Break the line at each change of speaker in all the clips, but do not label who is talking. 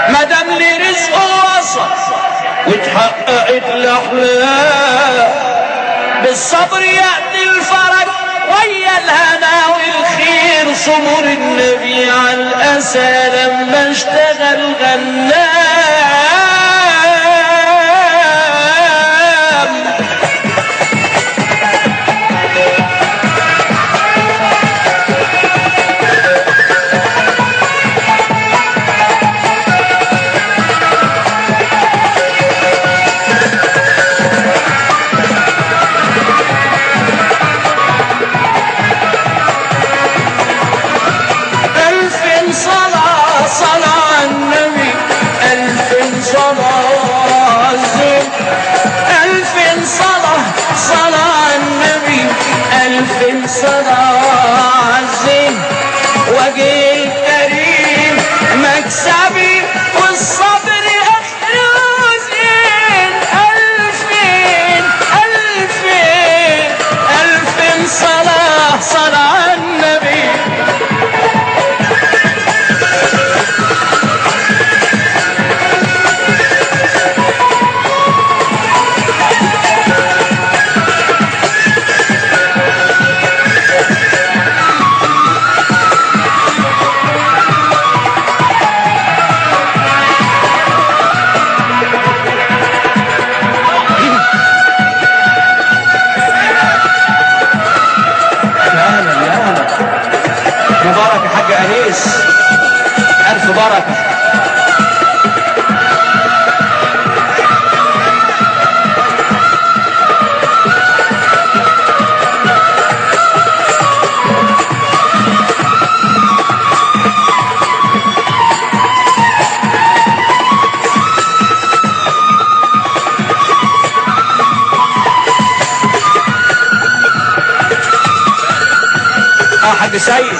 مدام لي رزق وصل وتحققت الاحلام بالصبر ياتي الفرج ويا الهنا والخير صبر النبي على الاسى لما اشتغل غنام ألف صلاة صلاة على النبي ألف صلاة عزيز ألف صلاة صلاة على النبي ألف صلاة عزيز وجه الكريم مكسبي والصبر أخرجين ألفين ألفين ألف صلاة صلاة على النبي يا هلا يا هلا مبارك يا حاج انيس الف بركه اه حاج سيد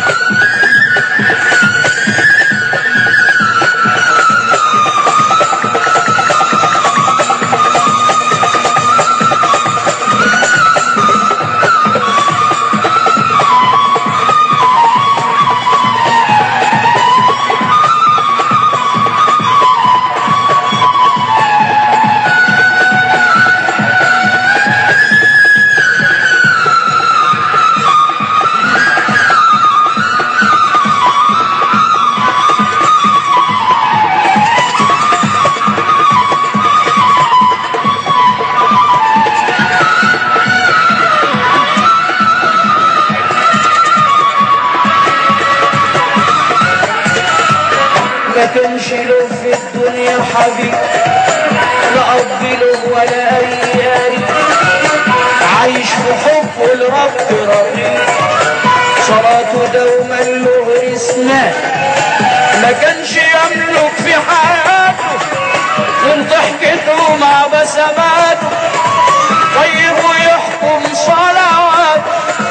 ما كانش له في الدنيا حبيب لا أب له ولا أي قريب عايش في حب الرب رقيب صلاته دوما له رسمات ما كانش يملك في حياته من ضحكته مع بسماته طيب ويحكم صلوات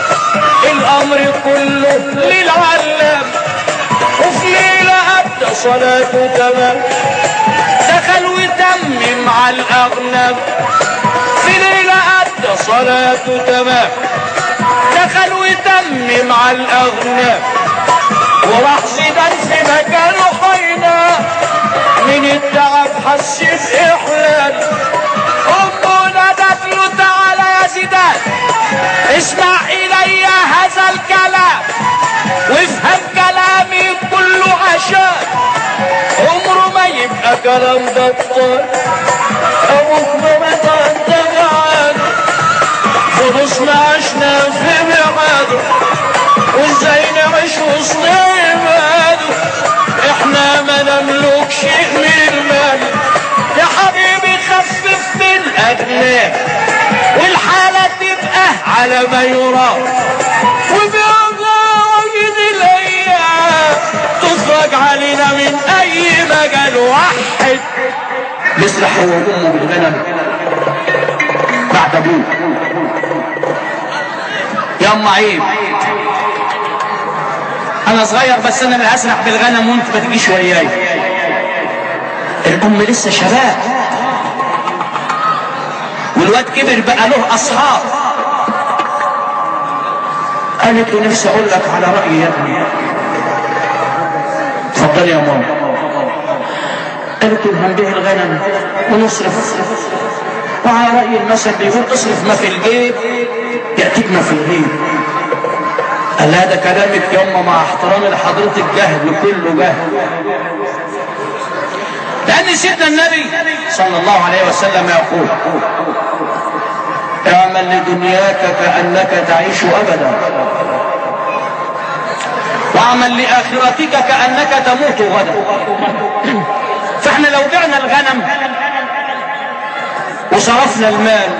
الأمر كله للعلام وفي ليلة أدى صلاته تمام دخل وتمم على الأغنام في ليلة أدى صلاته تمام دخل وتمم على الأغنام وراح زيدان في مكانه حينا من التعب حس بإحلال أمه نادت له تعالى يا زيدان اسمع إلي هذا الكلام وافهم كلامي كله عشان عمره ما يبقى كلام بطال ابوك ما مات انت جعان فلوس ما عشنا في ميعاده وازاي نعيش وسط عباده احنا ما نملك شيء من المال يا حبيبي خفف من اجناب والحالة تبقى على ما يرام وبأجاوج الايام تخرج علينا من اي مجال واحد يسرح هو وامه بالغنم بعد ابوه يا ام عيب انا صغير بس انا اللي اسرح بالغنم وانت ما تجيش وياي الام لسه شباب والواد كبر بقى له اصحاب قالت له نفسي اقول لك على رايي يا ابني اتفضلي يا ماما قالت له هنبيع الغنم ونصرف وعلى رأي المثل بيقول اصرف ما في الجيب يأتيك ما في الغيب قال لها ده كلامك يما مع احترامي لحضرتك جهل كله جهل لأن سيدنا النبي صلى الله عليه وسلم يقول اعمل لدنياك كأنك تعيش أبدا واعمل لآخرتك كأنك تموت غدا فاحنا لو بعنا الغنم وصرفنا المال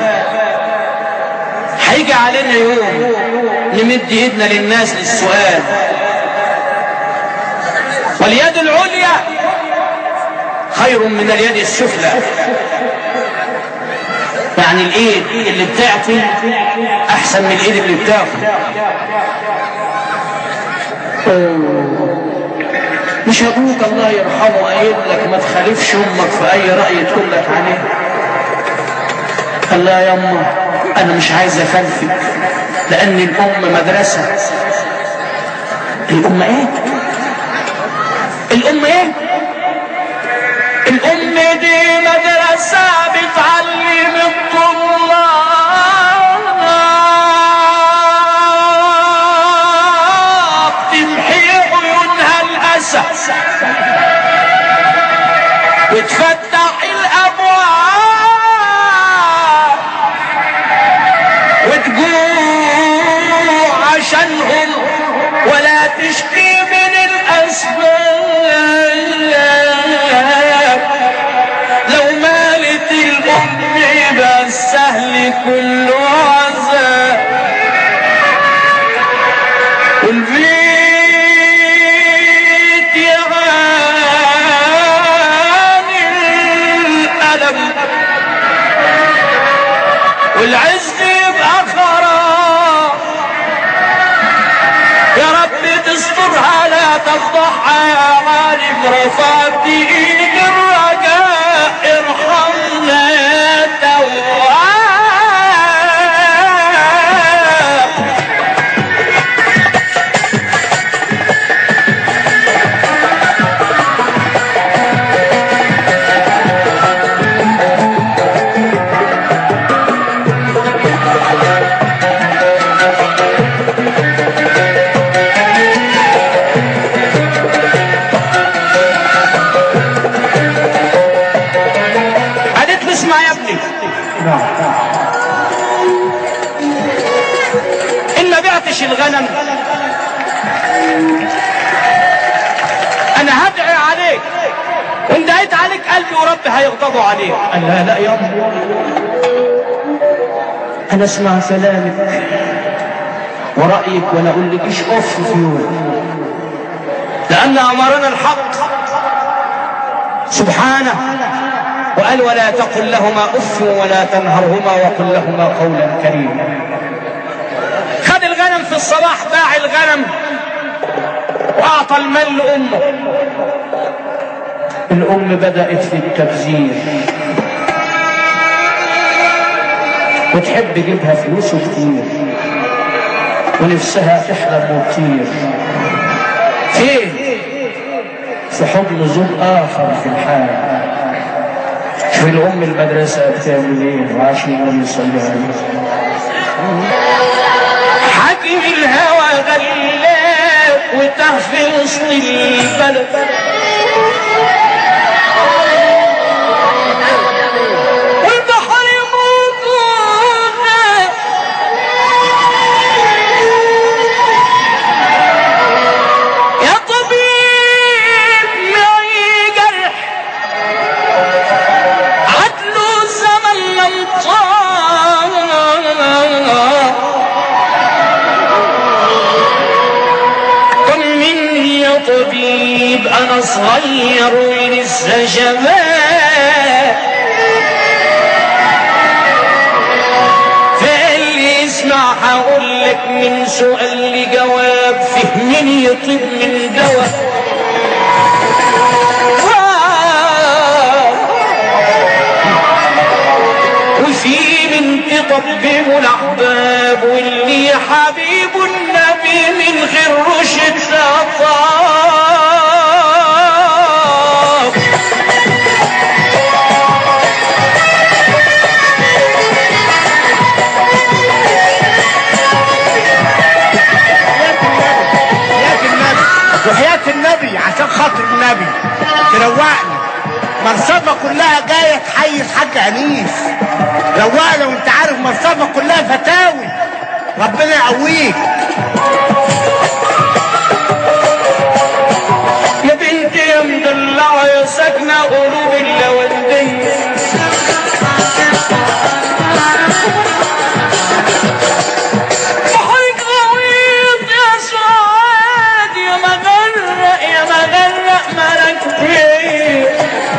هيجي علينا يوم نمد ايدنا للناس للسؤال واليد العليا خير من اليد السفلى يعني الايد اللي بتعطي احسن من الايد اللي بتاخد مش ابوك الله يرحمه قايل لك ما تخالفش امك في اي راي تقول لك عليه قال لا يا امه انا مش عايز اخلفك لان الام مدرسه الام ايه الام ايه الام دي مدرسه بتعلم الطلاب تمحي عيونها الاسى وتفتح الابواب وتجوع عشانهم ولا تشكي من الاسباب لو مالت الام يبقى السهل كله عذاب والبيت يعاني الألم والعز يبقى خراب يا رب تسترها لا تفضحها يا عالم رفعت ايد الرجاء ارحمنا يا تواب قالت له اسمع يا ابني ان ما بعتش الغنم انا هدعي عليك وان دعيت عليك قلبي وربي هيغضبوا عليك قال لا لا يا انا اسمع كلامك ورأيك ولا اقول لك ايش اف في يوم لان امرنا الحق سبحانه وقال ولا تقل لهما اف ولا تنهرهما وقل لهما قولا كريما خد الغنم في الصباح باع الغنم واعطى المال لامه الام بدات في التبذير وتحب تجيبها فلوس كتير ونفسها تحلم وتطير فين في حضن زوج اخر في الحال في الام المدرسه بتعمل ايه وعشان النبي صلى الله عليه وسلم حاكم الهوى غلاك وتاه في وسط البلد والبحر موجود يا طبيب معي جرح عدله زمن ممطار طمني يا طبيب انا صغير ولسه شباب فاللي يسمع هقول لك من سؤال لجواب فهمني يطيب من دواء وفي بنت طبيب الاحباب واللي حبيب النبي من غير رشد طاب
مرصفة كلها جاية تحيي الحاج أنيس روقنا لو أنت عارف مرصفة كلها فتاوي ربنا يقويك
يا بنتي يا مدلعة يا ساكنة قلوب اللوندية بحرك غويط يا سعاد يا مغرق يا مغرق ملك فيه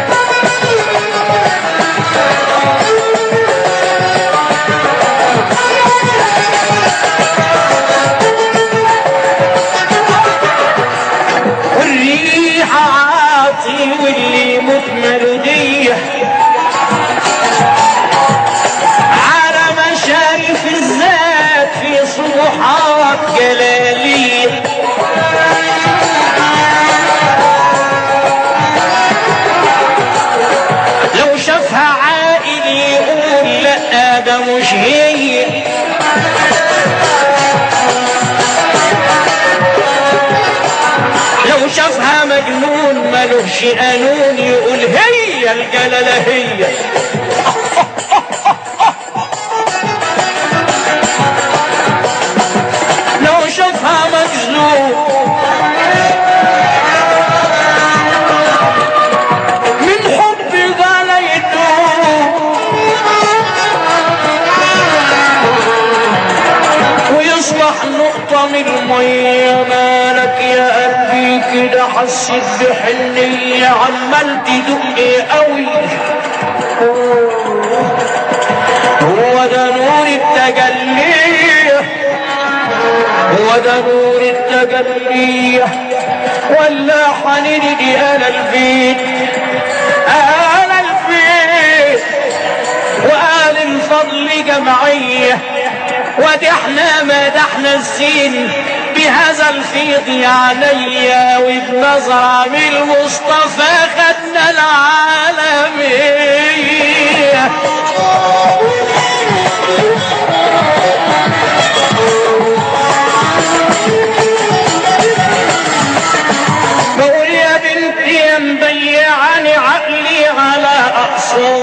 والريحة عاطي واللي يموت ملودية على مشارف الذات في صبحات جلالية لو شافها عائل يقول لا ده مش هي لو شافها مجنون ملوش قانون يقول هي الجلالة هي لو شافها مجنون من حب غليته ويصبح نقطة من المية مالك يا قلبي كده حسيت بحنية عمال تدق قوي هو ده نور التجلية هو ده نور التجلية ولا حنين دي آل البيت آل البيت وآل الفضل جمعية ودحنا مدحنا الزين بهذا الفيض عليا وبنظرة من المصطفى خدنا العالمية بقول يا بنتي يا مضيعني عقلي على أقصى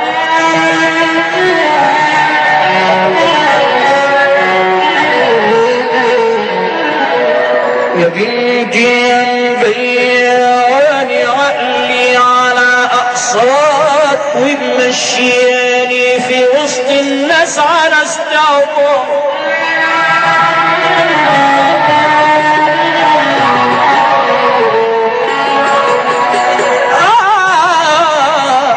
يا بنتي يا مضيعني عقلي على أقصاك ومشياني في وسط الناس على استعطاء آه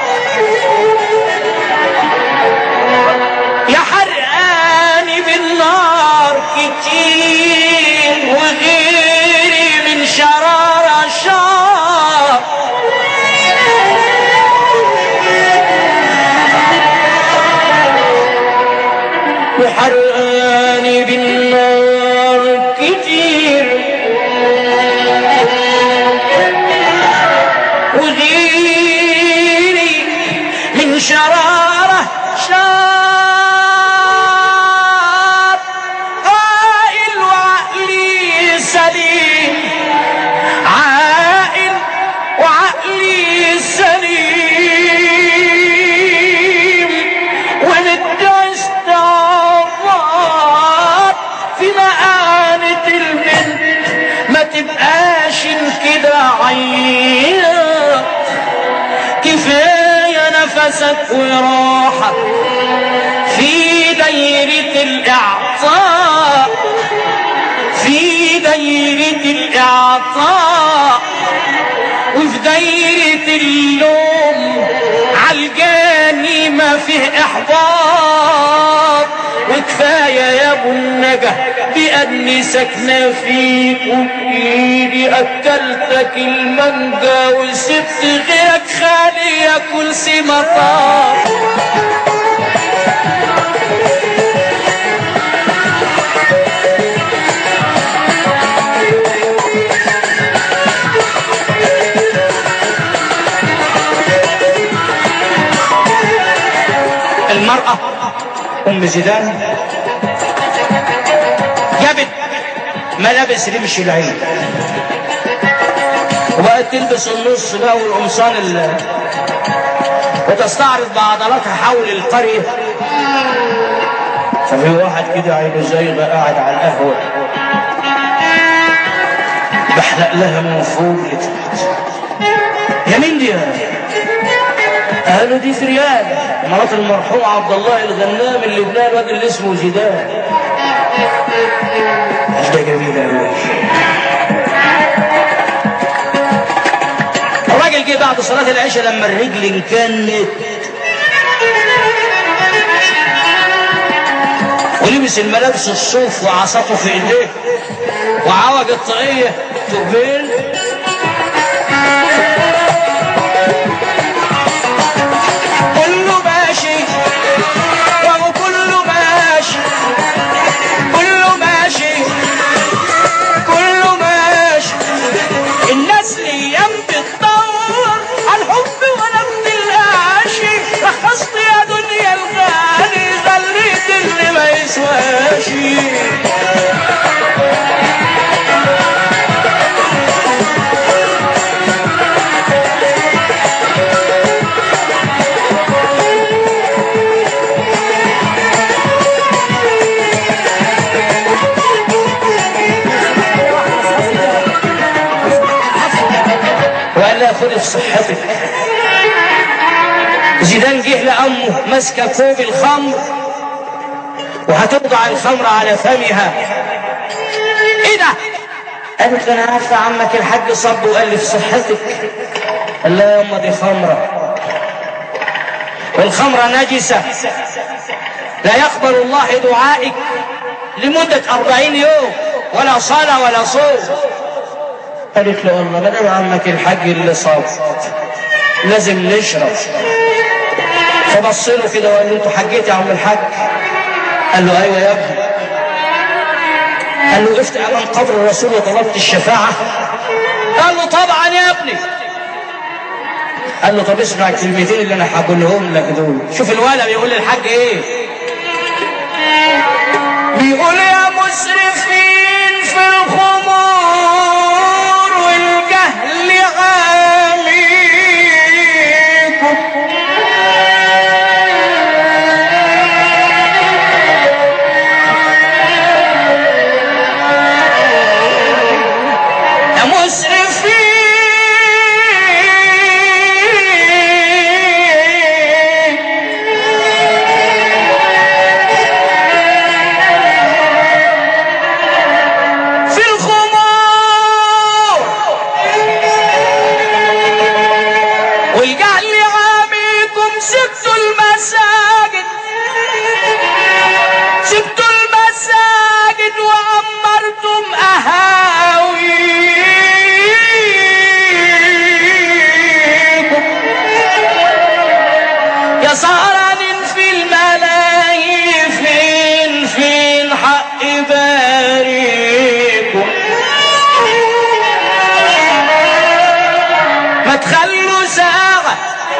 يا حرقاني بالنار كتير وغيري من شرارة شار وحرقاني بالنار كتير وغيري من شرارة شار عائل وعقلي سليم عائل وعقلي سليم وندى استعباط في مآنة البنت ما تبقاش كده عينة كفاية نفسك وراحك في دايرة الإعطاء في دايرة الإعطاء وفي دايرة اللوم عالجاني ما فيه إحباط وكفاية يا ابو النجا بأني ساكنة فيك وبإيدي أكلتك المانجا وسبت غيرك خالي ياكل سمطار المرأة أم زيدان جابت ملابس رمش العين وبقت تلبس النص بقى والقمصان ال- وتستعرض بعضلاتها حول القرية ففي واحد كده عينه زايغة قاعد على القهوة بحلق لها من فوق لتحت يا مين دي يا قالوا دي فريال مرات المرحوم عبد الله الغنام اللي ابنها الواد اللي اسمه زيدان قال ده جميل قوي الراجل جه بعد صلاة العشاء لما الرجل انكنت ولبس الملابس الصوف وعصاته في ايديه وعوج الطاقية تقبيل كله ماشي وهو كله ماشي كله ماشي كله ماشي الناس الايام بتدور على الحب وانا بتلقاش رخصت يا دنيا الغالي غليت اللي ما يسواش وقال لها خدي في صحتك زيدان جه لأمه ماسكة كوب الخمر وهتوضع الخمر على فمها ايه ده؟ قالت له انا عارفه عمك الحاج صب وقال لي في صحتك قال لها يما دي خمره والخمره نجسه لا يقبل الله دعائك لمده أربعين يوم ولا صلاه ولا صوم قالت له والله ما دام عمك الحاج اللي صاب لازم نشرب فبص له كده وقال له انتوا حجيت يا عم الحاج قال له ايوه يا ابني قال له وقفت امام قبر الرسول وطلبت الشفاعه قال له طبعا يا ابني قال له طب اسمع الكلمتين اللي انا هقولهم لك دول شوف الولد بيقول للحاج ايه بيقول يا مسرفين في الخمور والجهل عاميكم يا مسرفين في الخمور والجهل عاميكم سبتوا المساجد سبتوا المساجد وعمرتم أهاويكم يا سهران في الملاهي فين فين حق باريكم ما تخلوا ساعة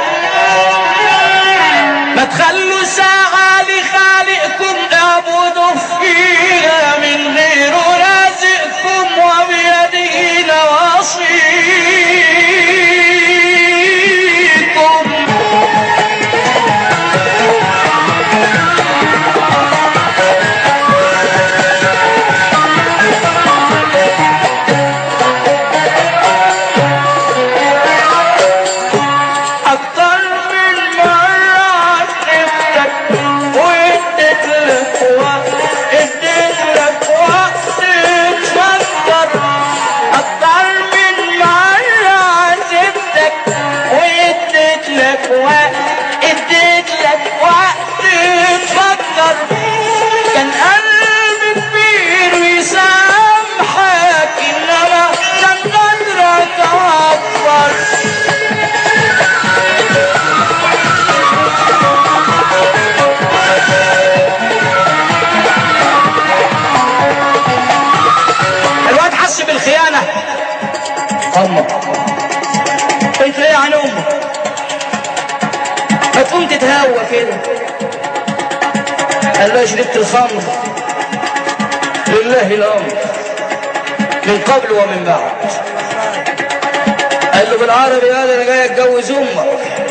ما تخلوا ساعة لخالقكم اعبدوا فيها من غير رازقكم وبيده نواصيكم أكتر من مرة حبتك واديت لك وقت اديت لك وقت تفكر أكتر من مرة سبتك واديت لك وقت اديت لك وقت تفكر كان قلبي كبير ويسامحك إنما كان قدرك أكبر الواد حس بالخيانة أمك قلت له إيه عن أمك ما تقوم تتهوى كده قال له شربت الخمر لله الأمر من قبل ومن بعد قال له بالعربي هذا انا جاي اتجوز امك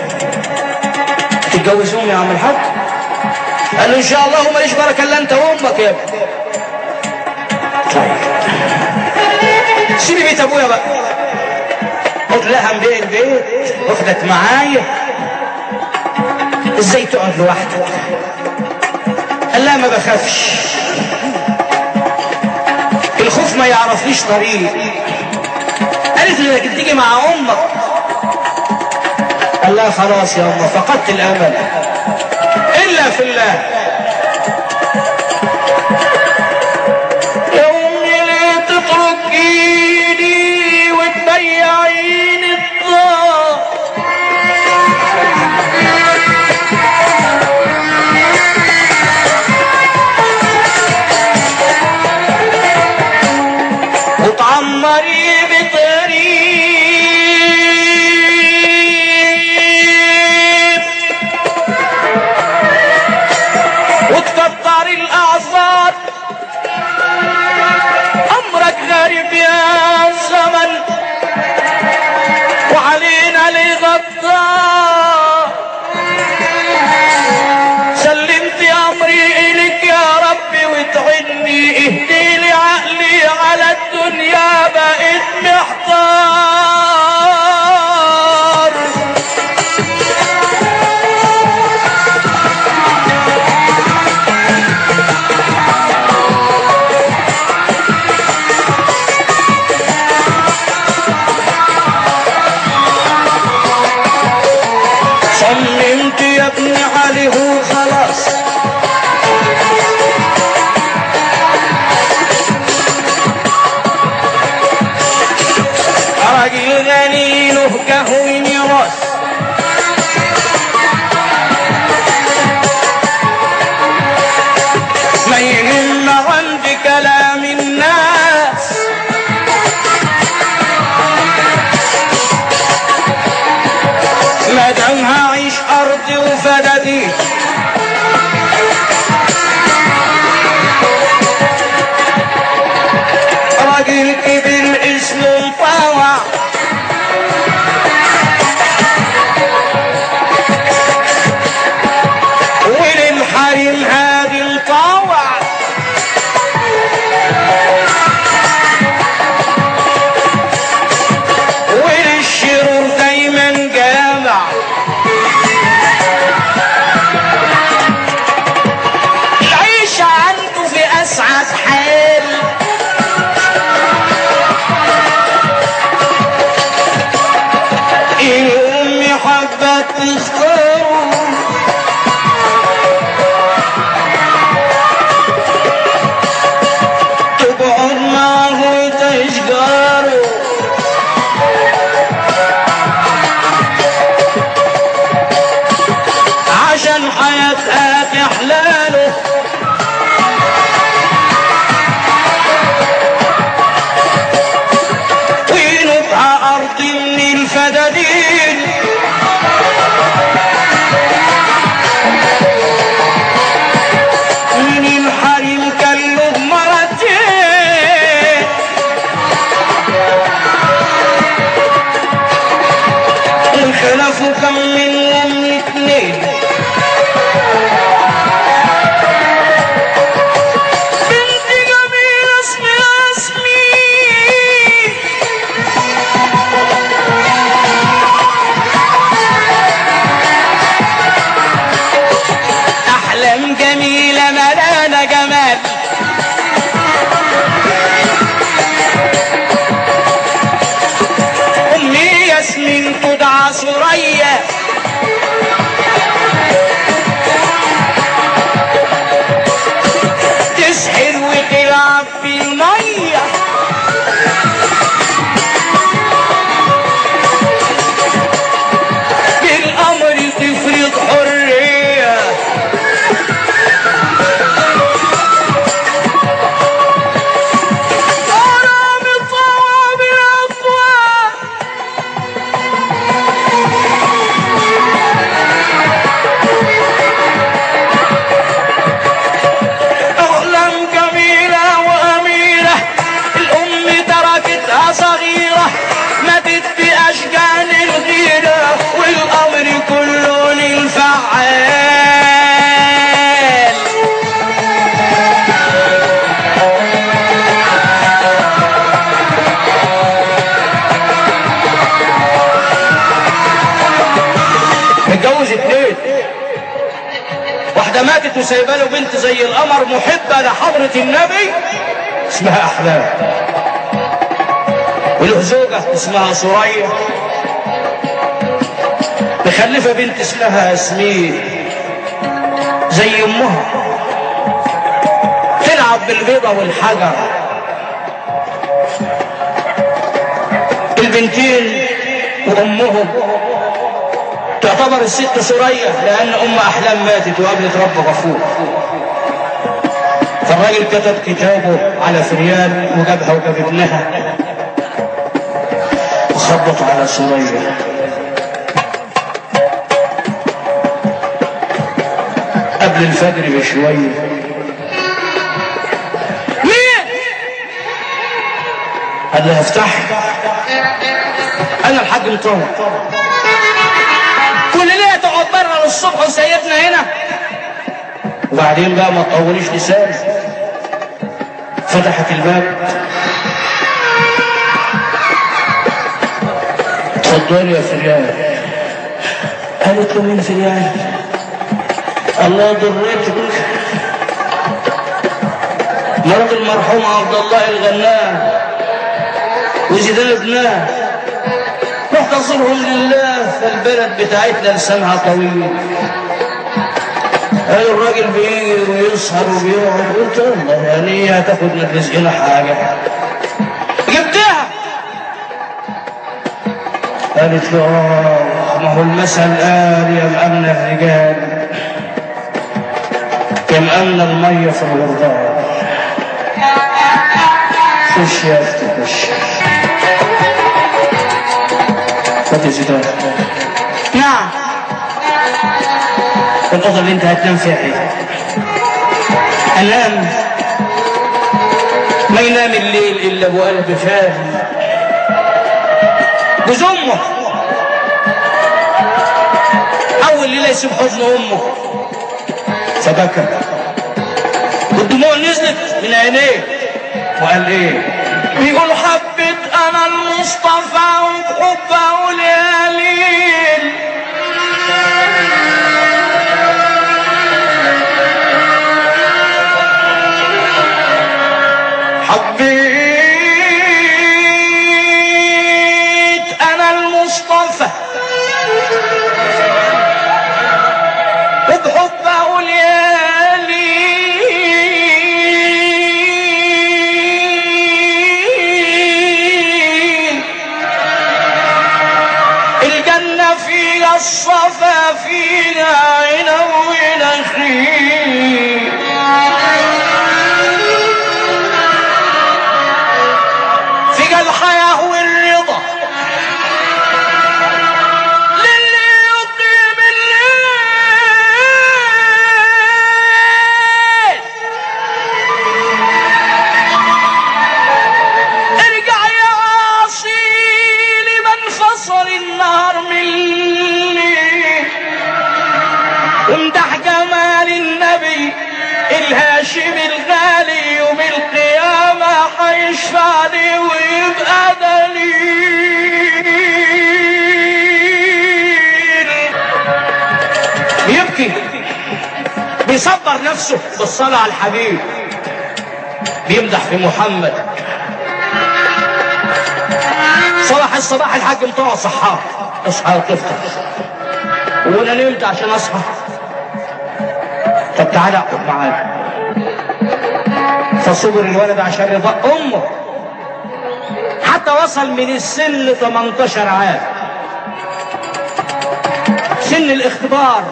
تتجوز امي يا عم الحاج قال له ان شاء الله ماليش بركه الا انت وامك يا ابني طيب سيبي بيت ابويا بقى قلت لها مبيع البيت واخدك معايا ازاي تقعد لوحدك قال لها ما بخافش الخوف ما يعرفليش طريق قالت لي لكن تيجي مع امك قال لها خلاص يا امه فقدت الامل الا في الله يا امي ليه تتركيني وتبيعيني الضار وتعمري بطريق وتكتر الاعصار امرك غريب يا زمن وعلينا لي غدار سلمت امري اليك يا ربي وتعني اهدي لي عقلي على الدنيا بقيت محتار صممت يا ابني عليه خلاص راجل غني له قهوة ميراث ما يهم عندي كلام الناس ما دام هعيش ارضي وفدادي راجل كبير اسمه مطاوع وللحريم هادي مطاوع وللشرور دايما جامع العيشة عنده في أسعد حال إيه أمي حابة تختاره تقعد معه وتشجره عشان حياتها تحلاله وينبها أرض من الفدادين من الحريم كله مرتين الخلاف كم منهم اتنين بنت جميلة اسمها ياسمين أحلام جميلة ملانة جمال أمي ياسمين تدعى سرية واحدة ماتت وسايبه له بنت زي القمر محبة لحضرة النبي اسمها أحلام وله زوجة اسمها سورية مخلفة بنت اسمها ياسمين زي أمها تلعب بالبيضة والحجر البنتين وأمهم تعتبر الست سورية لأن أم أحلام ماتت وقابلت رب غفور فالراجل كتب كتابه على فريال وجابها وجاب ابنها وخبط على سورية قبل الفجر بشوية مين؟ قال لها افتحي أنا الحاج مطهر كل ليلة تقعد بره للصبح وسيبنا هنا وبعدين بقى ما تطوليش لساني فتحت الباب اتفضلي يا فريال قالت له مين فريال الله ضرتك مرات المرحوم عبد الله الغنام وزيدان ابناه نحتصرهم لله فالبلد بتاعتنا لسانها طويل قال الراجل بيجي ويسهر وبيقعد قلت الله يعني هتاخد من رزقنا حاجة جبتها قالت له اه ما هو المثل قال يا مأمن الرجال يا مأمن المية في الغربال خش يا اختي خش خد يا زيدان نعم الأوضة اللي أنت هتنام فيها إيه؟ أنام ما ينام الليل إلا أبو قلب فاهم جوز أمه أول ليلة يسيب حضن أمه فبكى والدموع نزلت من عينيه وقال إيه؟ بيقول حبيت أنا المصطفى وبحبه لياليل حبيت انا المصطفى وبحبه ليالي الجنة فيها الصفا فيها عنب ونخيل فيها الحياة والرضا للي يقيم الليل ارجع يا عاصي لمن فصل النهار من الليل وامدح جمال النبي الهاشم الغالي يوم القيامة هيشفع لي ويبقى دليل بيبكي بيصبر نفسه بالصلاة على الحبيب بيمدح في محمد صباح الصباح الحاج مطوع صحاه اصحى وتفطر وانا نمت عشان اصحى طب تعالى اقعد معانا فصبر الولد عشان يرضى امه حتى وصل من السن ل 18 عام سن الاختبار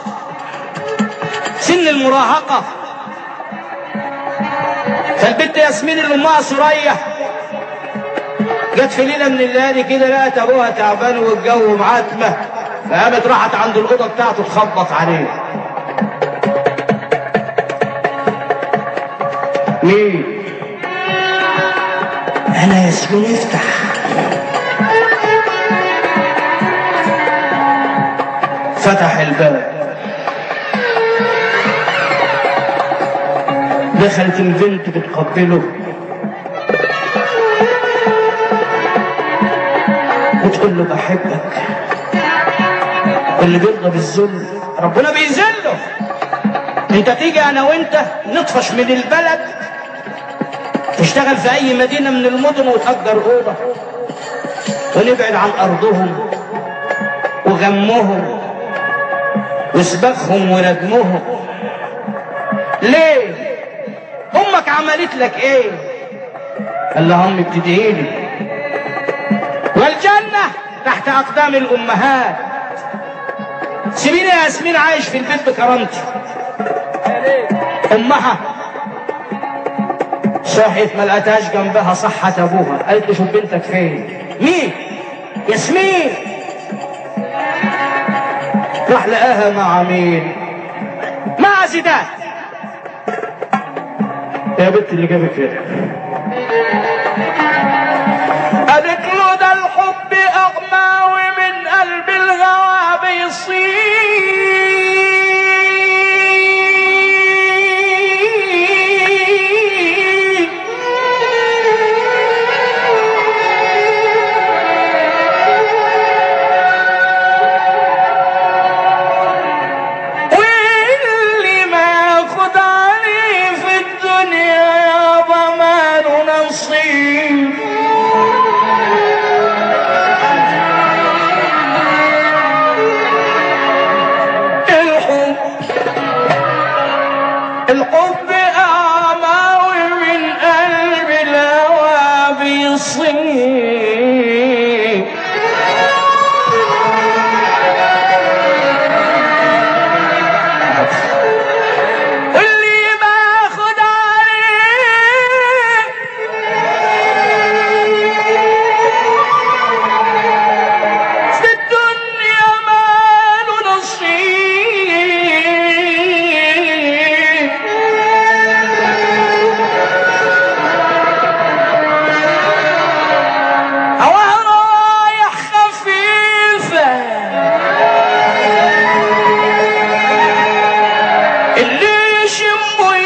سن المراهقة فالبنت ياسمين اللي امها سورية جت في ليلة من الليالي كده لقت ابوها تعبان والجو معتمة فقامت راحت عند الأوضة بتاعته تخبط عليه مين؟ أنا ياسمين افتح فتح الباب دخلت البنت بتقبله وتقول له بحبك اللي بيرضى بالذل ربنا بيذله انت تيجي انا وانت نطفش من البلد تشتغل في اي مدينة من المدن وتأجر اوضة ونبعد عن ارضهم وغمهم وسباخهم وندمهم ليه امك عملت لك ايه قال لها امي بتدعيلي والجنة تحت اقدام الامهات سيبيني يا ياسمين عايش في البيت بكرامتي امها صحيت ما لقيتهاش جنبها صحت ابوها قالت له شوف بنتك فين مين ياسمين راح لقاها مع مين مع زيدان يا بنت اللي جابك هنا قالت له ده الحب اغمى ومن قلب الهوى بيصير واللي ما ياخد عليه في الدنيا يابا ماله نصيب الحب الحب أعمى ومن قلب الهوى بيصيب واللي ما خد عليه في الدنيا ماله نصيب هواها رايح خفيفه اللي يشمه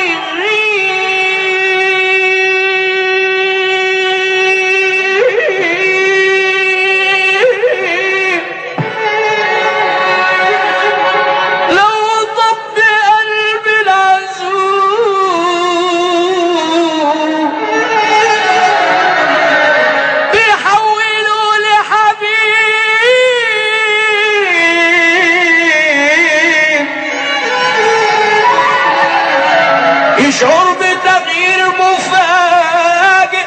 يغيب لو طب قلب العزوم بيحولوا لحبيب يشعر بتغيير مفاجئ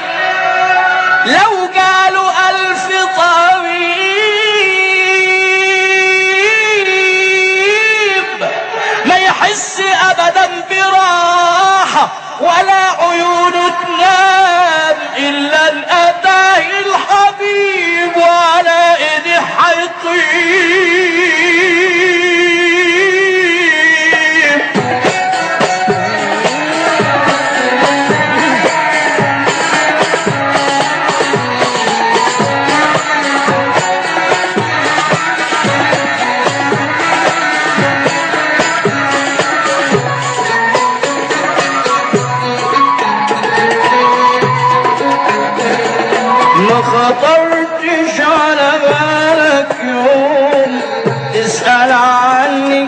لو قالوا ألف طبيب ما يحس أبدا براحة ولا عيونه تنام إلا أن أتاه الحبيب وعلى إيده حيطيب ما خطرتش على بالك يوم تسأل عني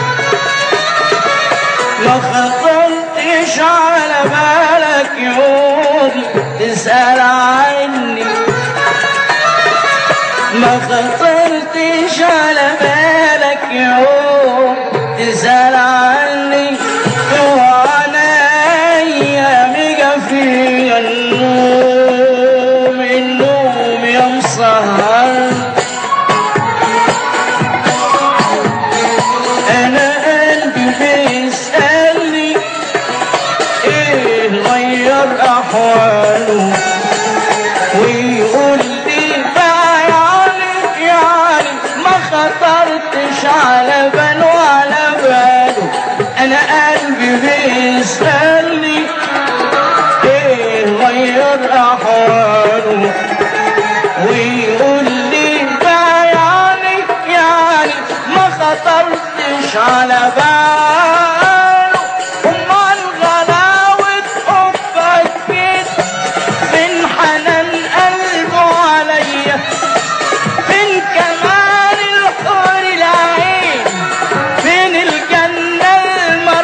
ما خطرتش على بالك يوم تسأل عني ما خطرتش على بالك يوم تسأل عني وانا ايامي فيها النوم النوم يا مسهر انا قلبي بيسألني ايه غير احواله ويقول لي بقى يعني يعني ما خطرتش على باله على باله انا قلبي بيسألني ايه غير احواله ويقول لي بقى يعني يعني ما خطرتش على باله امال غلاوة حبك كده من حنان قلبه عليا من كمال الحور العين من الجنة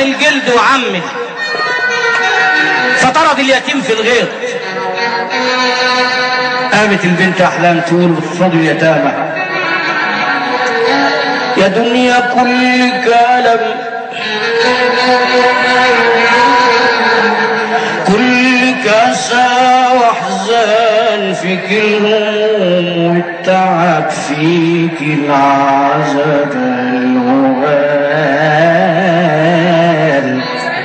الجلد وعمل فطرد اليتيم في الغيط قامت البنت احلام تقول بفضل اليتامى يا دنيا كل كلام كل كاسة واحزان فيك الهموم والتعب فيك العذاب الوغال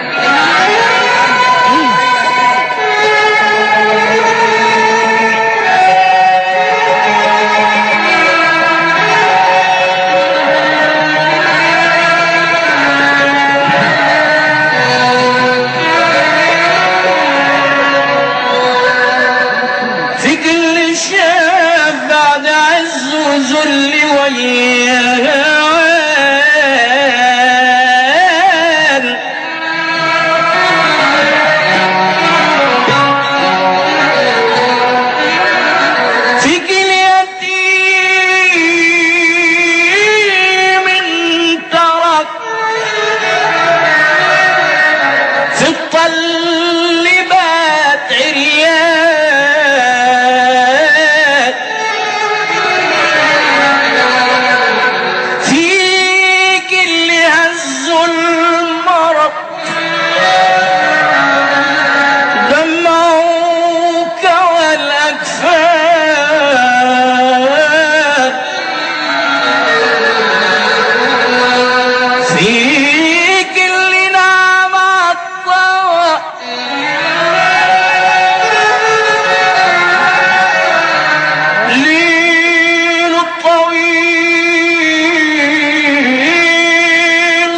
في كل شاف بعد عز وذل وياهان في كل يتيم ترك في الطلبات عريان في كل هز المرض دمعوك والأكفان في كل نعم الطوى ليل الطويل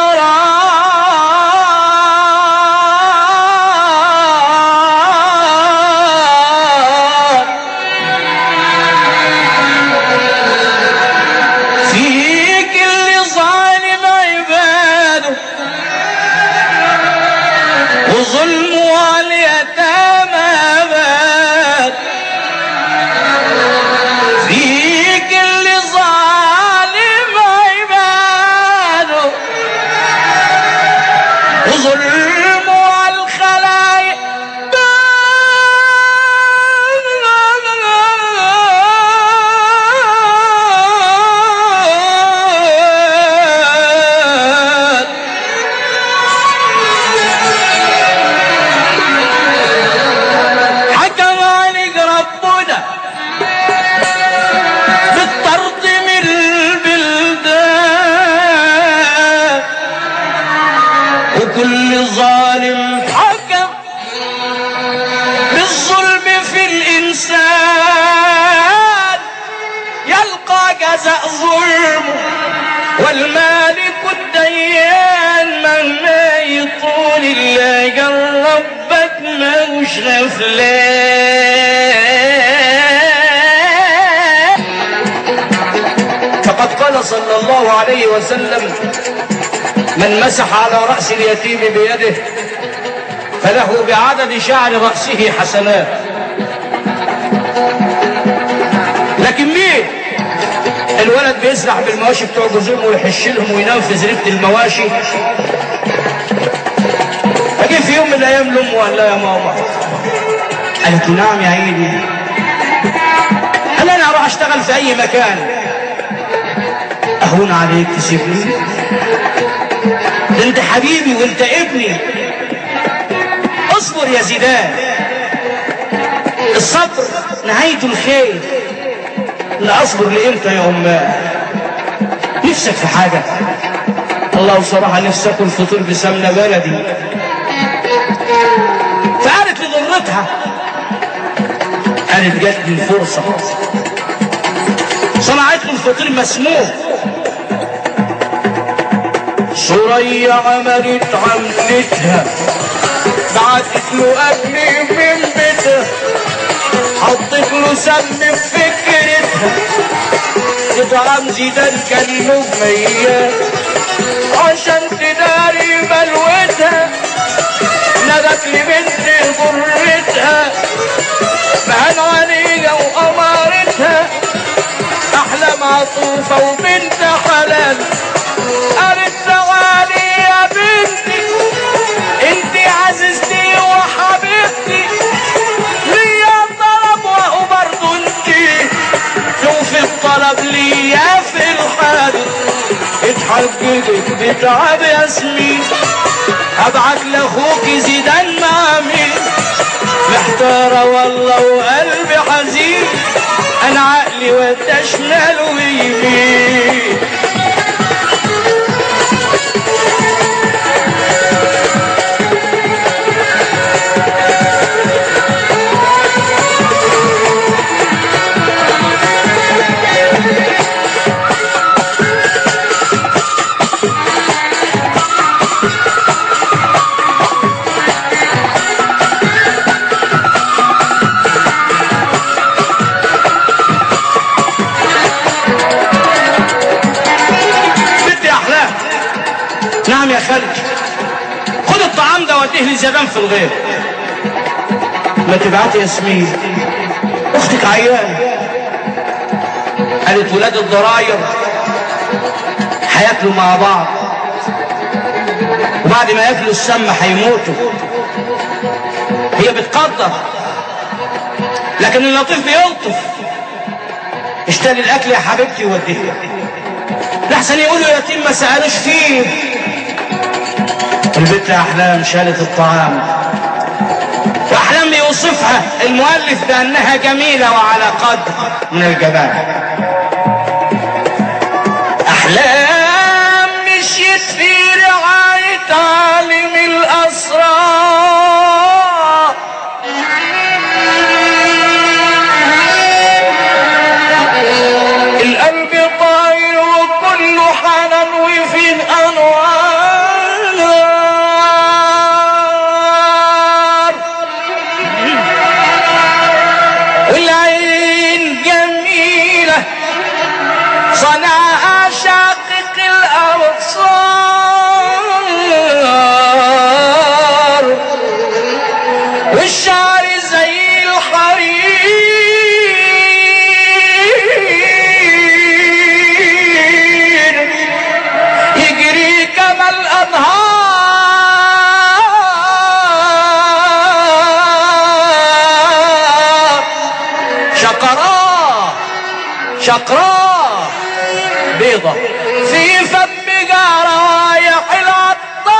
صغران في كل ظالم عباده وظلم واليتامى باد في كل ظالم عباده وظلم والخلايق باد حكم عليك ربنا بالطرد من البلدان وكل ظالم حكم بالظلم في الإنسان يلقى جزاء ظلمه والمالك الديان مهما يطول الله جربك مش غفلان فقد قال صلى الله عليه وسلم من مسح على رأس اليتيم بيده فله بعدد شعر رأسه حسنات لكن مين الولد بيسرح بالمواشي بتوع جزوم ويحش لهم وينام في زريبة المواشي فجي في يوم من الايام لامه وقال لها يا ماما قالت له نعم يا عيني قال انا اروح اشتغل في اي مكان اهون عليك تسيبني ده انت حبيبي وانت ابني اصبر يا زيدان الصبر نهاية الخير لا اصبر لامتى يا اماه نفسك في حاجة الله بصراحة نفسي اكل فطير بسمنة بلدي فقالت لضرتها قالت جات لي الفرصة صنعت له الفطير مسموم سوريا عملت عملتها بعتت له اكل من بيتها حطت له سم في فكرتها تطعم زيدان كان مية عشان تداري بلوتها ندت لبنت ضرتها مهن عليها وأمارتها أحلام عطوفة وبنت حلال قالت تعالي يا بنتي روحك بتعب ياسمين ابعت لاخوك زيدان مع مين محتارة والله وقلبي حزين انا عقلي وده شمال ويمين بنت يا احلام نعم يا خالد خد الطعام ده وديه لزبان في الغير ما تبعتي ياسمين اختك عيان قالت ولاد الضراير هياكلوا مع بعض وبعد ما ياكلوا السم هيموتوا هي بتقدر لكن اللطيف بيلطف اشتري الاكل يا حبيبتي وديه لحسن يقولوا يتيم ما سألوش فيه البنت أحلام شالت الطعام وأحلام بيوصفها المؤلف بأنها جميلة وعلى قدر من الجمال أحلام مشيت في رعاية عالم الأسرار القلب طاير وكله حنان وفيه انوار والعين جميلة صنعها شاقق الأبصار والشعر زي الحرير يجري كما الأنهار شقراء شقراء بيضة في فم جرايح العطار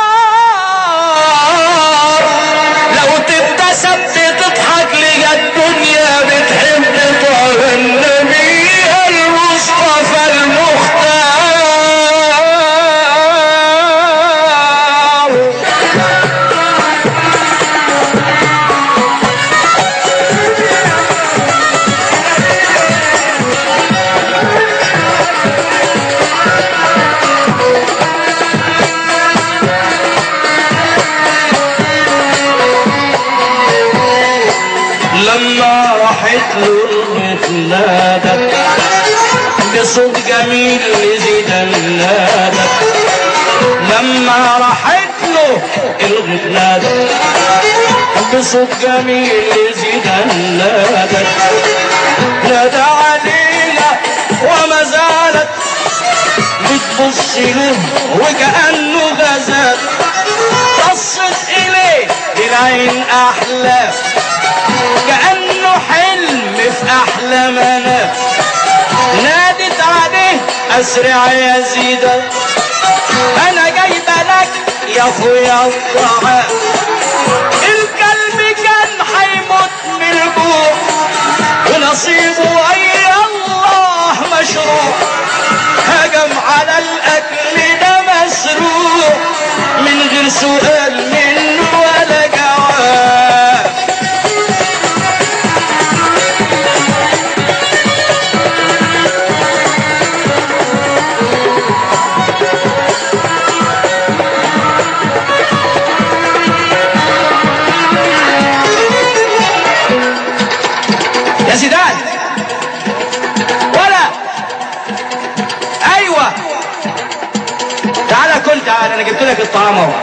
لو تبتسم بتضحك لقى الدنيا بتحب طه النبي المصطفى المختار لما راحت له المتنادى بصوت جميل لزيد النادى لما راحت له المتنادى بصوت جميل لزيد النادى نادى علينا وما زالت بتبص له وكأنه غزال بصت إليه بالعين أحلام كأنه حلم في أحلى منام نادت عليه أسرع يا زيدة أنا جايبة لك يا أخويا الطعام الكلب كان حيموت من الجوع ونصيبه أي الله مشروع هجم على الأكل ده مسروع من غير سؤال منه ولا جواب يا زيدان ولا ايوه تعالى كل تعالى انا جبت لك الطعام اهو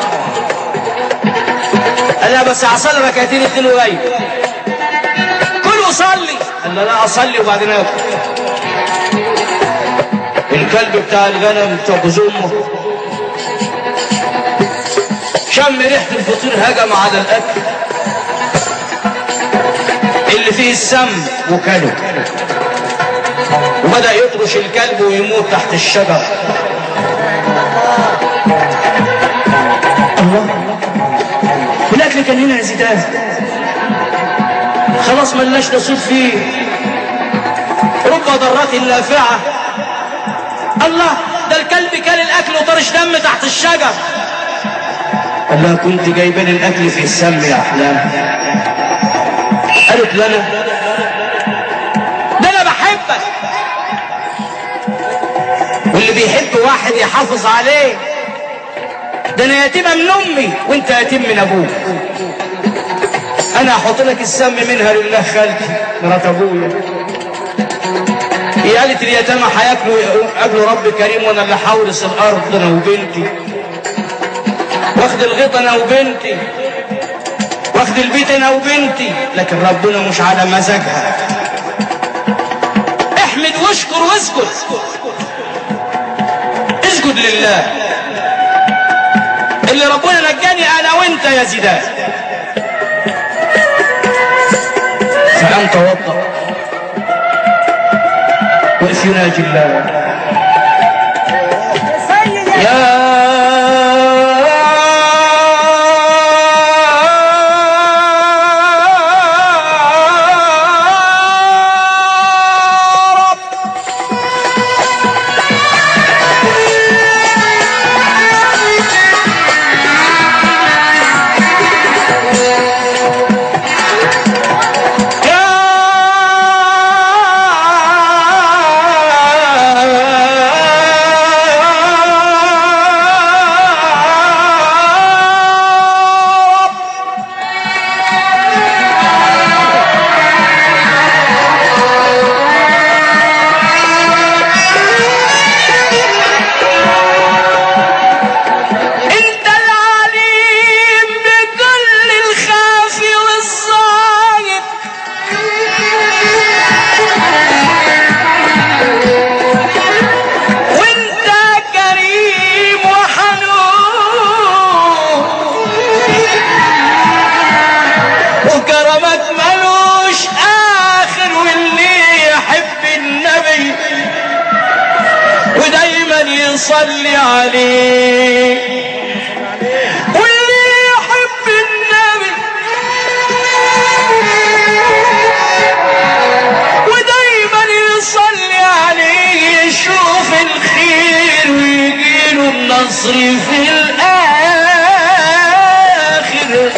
انا بس هصلي ركعتين اتنين وجاي كل وصلي قال له لا اصلي وبعدين اكل الكلب بتاع الغنم بتاع جوز امه شم ريحه الفطير هجم على الاكل اللي فيه السم وكله وبدأ يطرش الكلب ويموت تحت الشجر الله والاكل كان هنا يا زيدان خلاص ملناش نصيب فيه رب ضرات نافعه الله ده الكلب كان الاكل وطرش دم تحت الشجر قال لها كنت جايبان الاكل في السم يا احلام قالت لنا ده انا بحبك واللي بيحب واحد يحافظ عليه ده انا يتيمه من امي وانت يتيم من ابوك انا هحط لك السم منها لله خالتي مرات ابويا هي قالت اليتامى هياكلوا اكلوا رب كريم وانا اللي حورس الارض انا وبنتي واخد الغيط انا وبنتي واخد البيت انا وبنتي لكن ربنا مش على مزاجها احمد واشكر واسكت اسجد لله اللي ربنا نجاني انا وانت يا زيدان فقام توضا وقف يناجي الله يا رب انت العليم بكل الخافي والصايب وانت كريم وحنون وكرمك ملوش اخر واللي يحب النبي ودايما يصلي عليه واللي يحب النبي ودايما يصلي عليه يشوف الخير ويجيله النصر في الاخر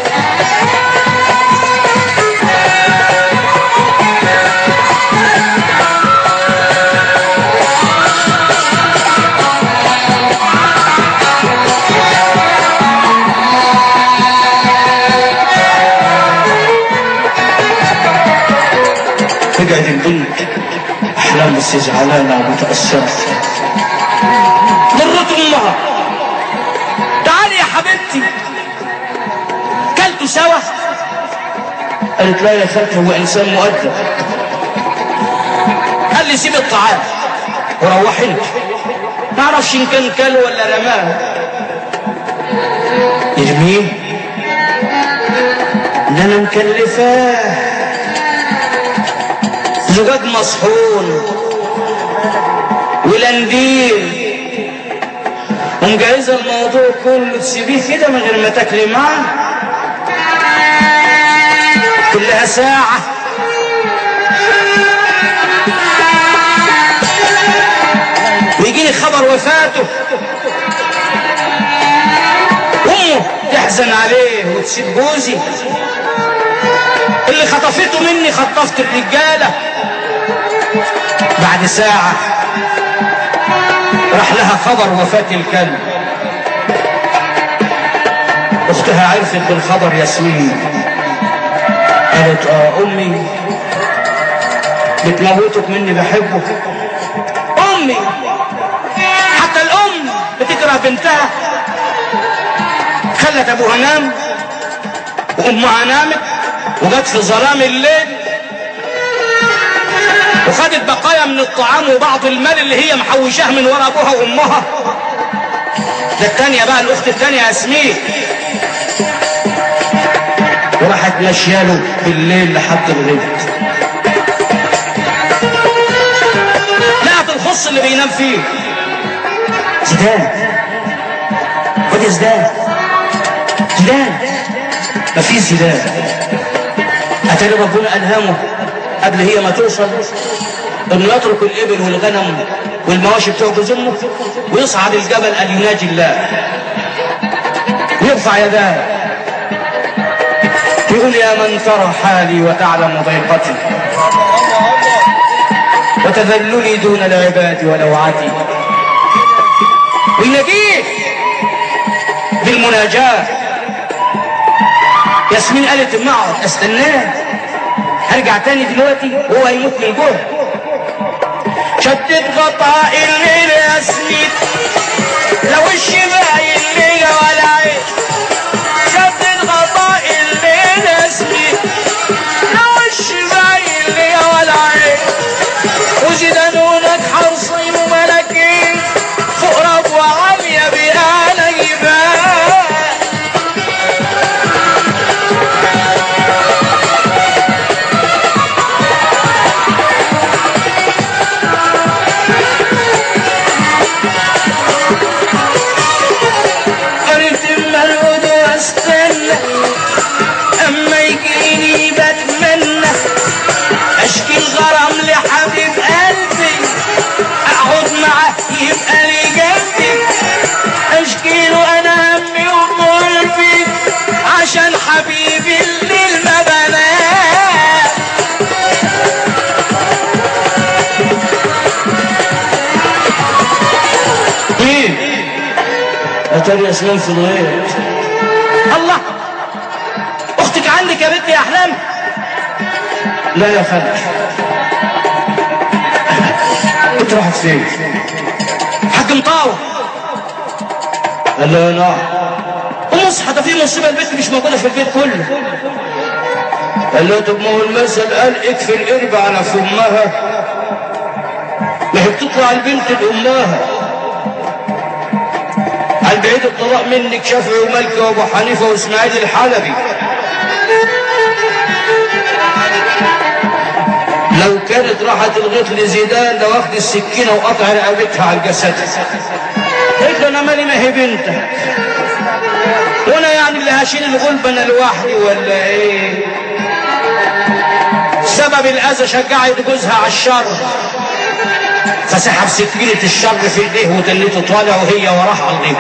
تقعد البنت احلام بس زعلانه ومتاثره ضرت امها تعالي يا حبيبتي كلتوا سوا قالت لا يا خالتي هو انسان مؤدب قال لي سيب الطعام وروح انت ما اعرفش ان كان كل ولا رماه يرميه ان انا مكلفاه زجاج مصحون ولانديل ومجهزه الموضوع كله تسيبيه كده من غير ما تاكلي معاه كلها ساعة ويجيني خبر وفاته امه تحزن عليه وتسيب جوزي اللي خطفته مني خطفت الرجالة بعد ساعة راح لها خبر وفاة الكلب اختها عرفت بالخبر ياسمين قالت اه امي بتموتك مني بحبه امي حتى الام بتكره بنتها خلت ابوها نام وامها نامت وجت في ظلام الليل وخدت بقايا من الطعام وبعض المال اللي هي محوشاه من ورا ابوها وامها ده التانية بقى الاخت التانية ياسمين وراحت ماشياله بالليل لحد الغد لقت الخص اللي بينام فيه زيدان ابويا زيدان زيدان مفيش زيدان اتاري ربنا الهمه قبل هي ما توصل انه يترك الابل والغنم والمواشي بتوع جوز امه ويصعد الجبل ان يناجي الله ويرفع يداه يقول يا من ترى حالي وتعلم ضيقتي وتذللي دون العباد ولوعتي ويناجيه بالمناجاة ياسمين قالت اما اقعد استناه هرجع تاني دلوقتي وهو هيموت من جوه شدت غطاء الليل يا سنين لو الشباين ليلة ولا عين شدت غطاء الليل يا سنين لو الشباين ليلة ولا عين وزدانونك حرصين وملكين فوق ربوة عالية بأنا جبال قريت اما العود واستنى اما يجيني بتمنى اشكي الغرام لحبيب قلبي اقعد معاه يبقى لي جنبي اشكي له انا همي وقلبي عشان حبيبي الليل ما بنام مين؟ اتاري ياسمين في الغيط الله اختك عندك يا بنت يا احلام لا يا خالد انت راحت فين حاج مطاوع قال له نعم قوم اصحى ده في مصيبه البنت مش موجوده في البيت كله قال له طب ما هو المثل قال اكفي القرب على فمها ما هي بتطلع البنت لامها على بعيد الطلاق منك شافعي ومالكي وابو حنيفه واسماعيل الحلبي لو كانت راحت الغيط لزيدان لو اخد السكينه وقطع رقبتها على الجسد قلت له انا مالي ما هي بنتك وانا يعني اللي هشيل الغلبه انا لوحدي ولا ايه سبب الاذى شجعت جوزها على الشر فسحب سكينة الشر في ايديه ودنيته طالع وهي وراه على الغيب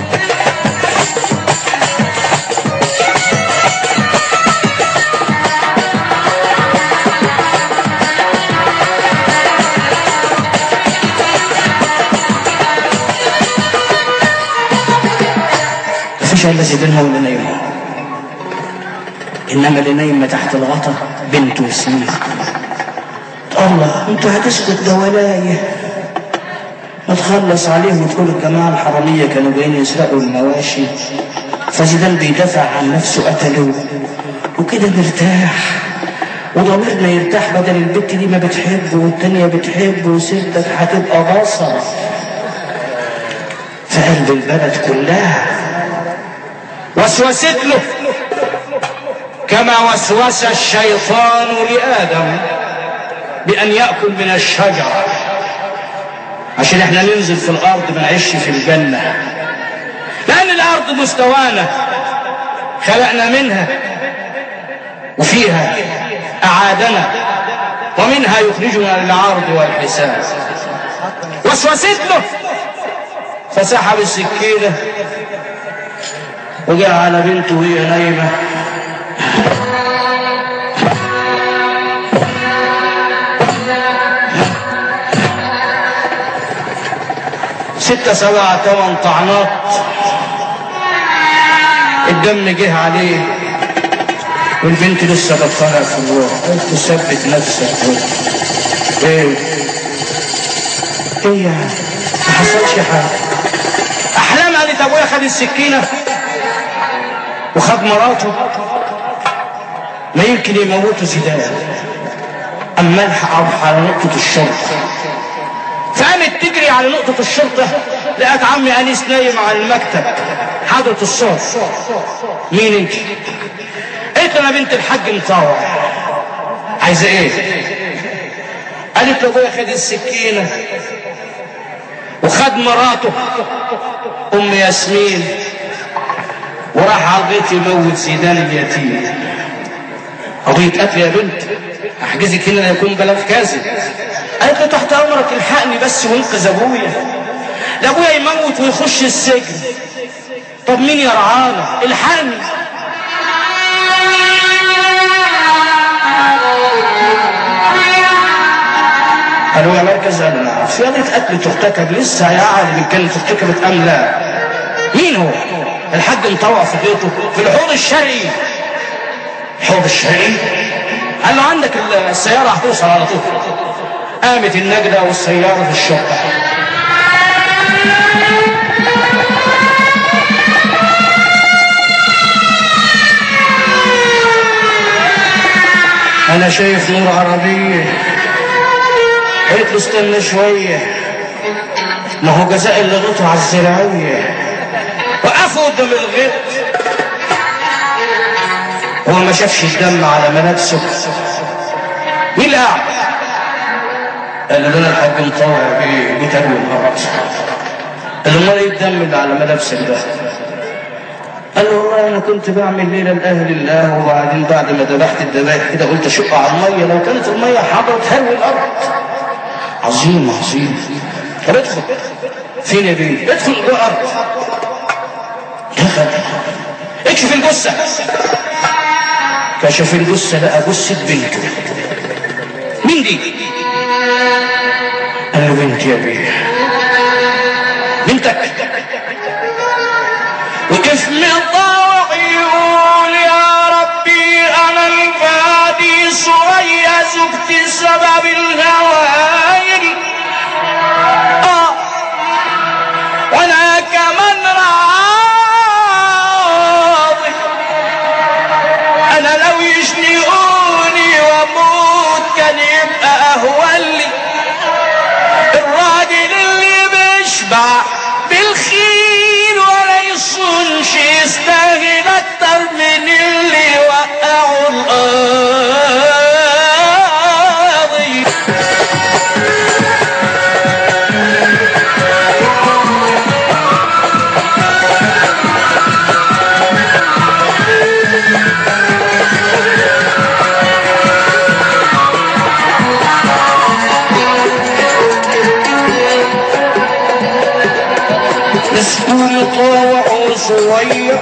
مفيش الا سيدنا ولا نايم انما اللي نايمه تحت الغطا بنت وسنين الله انتوا هتسكت ده ولايه ما تخلص عليهم وتقول الجماعه الحراميه كانوا جايين يسرقوا المواشي فزيدان بيدافع عن نفسه قتلوه وكده نرتاح وضميرنا يرتاح بدل البت دي ما بتحبه والتانية بتحبه وسيرتك هتبقى بصر في قلب البلد كلها وسوست له كما وسوس الشيطان لآدم بأن يأكل من الشجرة عشان احنا ننزل في الأرض ما نعيش في الجنة لأن الأرض مستوانا خلقنا منها وفيها أعادنا ومنها يخرجنا للعرض والحساب وسوست له فسحب السكينة وجاء على بنته وهي نايمة ستة سبعة ثمان طعنات الدم جه عليه والبنت لسه بطلها في الروح قلت ثبت نفسك ايه ايه يعني ما حصلش حاجه احلام قالت ابويا خد السكينه وخد مراته ما يمكن يموتوا زيدان اما الحق اروح على نقطه الشرطه فقامت تجري على نقطة الشرطة لقت عمي أنيس نايم على المكتب حضرة الصوت مين انت؟ قالت له أنا بنت الحاج مطاوع عايزة إيه؟ قالت له أبويا خد السكينة وخد مراته أم ياسمين وراح على الغيط يموت سيدان اليتيم قضية قتل يا بنت احجزك هنا لا يكون بلاغ كاذب قالت له تحت امرك الحقني بس وانقذ ابويا ده ابويا يموت ويخش السجن طب مين يرعانا الحقني قالوا يا مركز قال في قضية قتل ترتكب لسه هيعلم إن كانت ارتكبت أم لا مين هو؟ الحاج مطوع في بيته في الحوض الشرقي الحوض الشرقي قال له عندك السيارة هتوصل على طول قامت النجدة والسيارة في الشقة أنا شايف نور عربية قلت له استنى شوية ما هو جزاء اللي غطوا على الزراعية وقفوا قدام الغيط هو ما شافش الدم على ملابسه مين اللي قاعد؟ قال له انا الحاج مطوع بيه جيت اروي الغلط قال له امال ايه الدم اللي على ملابسك ده؟ قال له والله انا كنت بعمل ليله لاهل الله وبعدين بعد ما ذبحت الذبائح كده قلت اشق على الميه لو كانت الميه حاضره تهوي الارض عظيم عظيم طب ادخل فين يا بيه؟ ادخل جوه الارض دخل اكشف الجثه كشف الجثه لقى جثه بنته مين دي؟ قال له بنتي يا بيه بنتك وكيف مطاوع يقول يا ربي انا الفادي صغير زكت سبب الهوايل آه وانا كمان راضي انا لو يشنقوني واموت كان يبقى اهون لي الراجل اللي بيشبع بالخير ولا يصونش يستاهل اكتر من اللي وقعوا القاضي مسؤول طوع صغير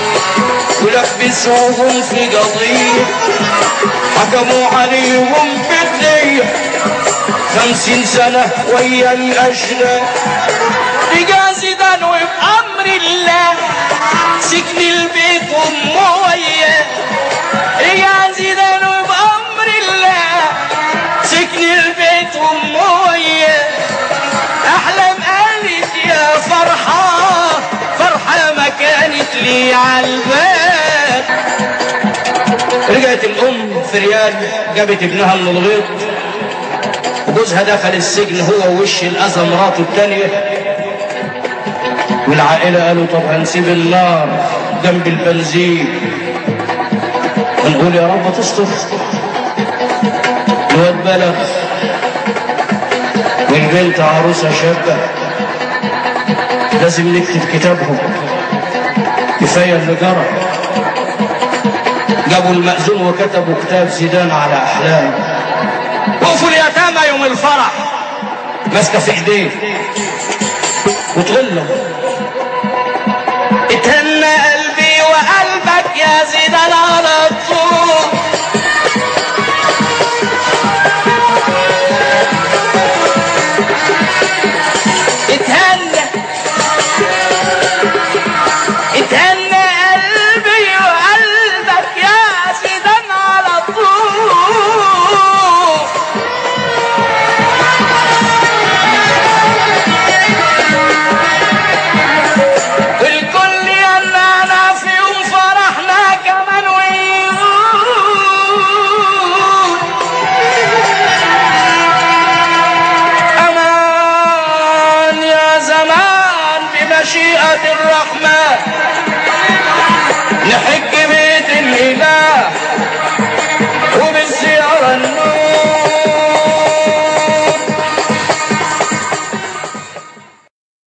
ولبسوهم في قضية حكموا عليهم بالدية خمسين سنة ويا الأشلاء بجازدا وبأمر الله سجن البيت أمه وياه بجازدا وبأمر الله سجن البيت أمه وياه احلم قالت يا فرحة فرحة ما كانت لي عالبال رجعت الام في ريال جابت ابنها من الغيط وجوزها دخل السجن هو ووش الاذى مراته التانية والعائلة قالوا طب هنسيب النار جنب البنزين ونقول يا رب تستر الواد بلغ والبنت عروسة شابة لازم نكتب كتابهم كفاية اللي جرى جابوا المأذون وكتبوا كتاب زيدان على أحلام وقفوا اليتامى يوم الفرح ماسكة في ايديه وتقول له اتهنى قلبي وقلبك يا زيدان على طول اتهنى اتهنى قلبي وقلبك يا سيدان على طول والكل يمنعنا في يوم فرحنا كمان ويقول أمان يا زمان بمشيئة الرحمن